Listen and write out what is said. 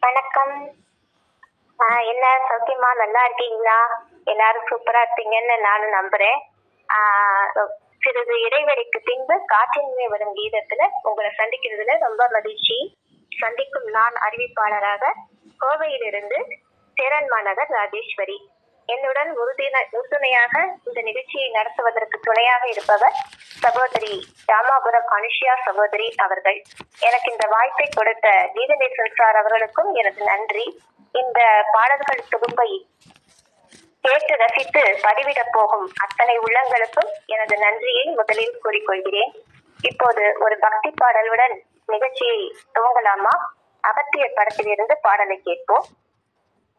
வணக்கம் ஆஹ் என்ன சௌக்கியமா நல்லா இருக்கீங்களா எல்லாரும் சூப்பரா இருப்பீங்கன்னு நானும் நம்புறேன் ஆஹ் சிறிது இடைவெளிக்கு பின்பு காற்றின்மை வரும் கீதத்துல உங்களை சந்திக்கிறதுல ரொம்ப மகிழ்ச்சி சந்திக்கும் நான் அறிவிப்பாளராக கோவையிலிருந்து சேரன் மாநகர் ராஜேஸ்வரி என்னுடன் உறுதின உறுதுணையாக இந்த நிகழ்ச்சியை நடத்துவதற்கு துணையாக இருப்பவர் சகோதரி ராமாபுரம் அனுஷியா சகோதரி அவர்கள் எனக்கு இந்த வாய்ப்பை கொடுத்த கீதநேசன் சார் அவர்களுக்கும் எனது நன்றி இந்த பாடல்கள் தொகுப்பை கேட்டு ரசித்து பதிவிடப் போகும் அத்தனை உள்ளங்களுக்கும் எனது நன்றியை முதலில் கூறிக்கொள்கிறேன் இப்போது ஒரு பக்தி பாடலுடன் நிகழ்ச்சியை துவங்கலாமா அகத்திய படத்திலிருந்து பாடலை கேட்போம்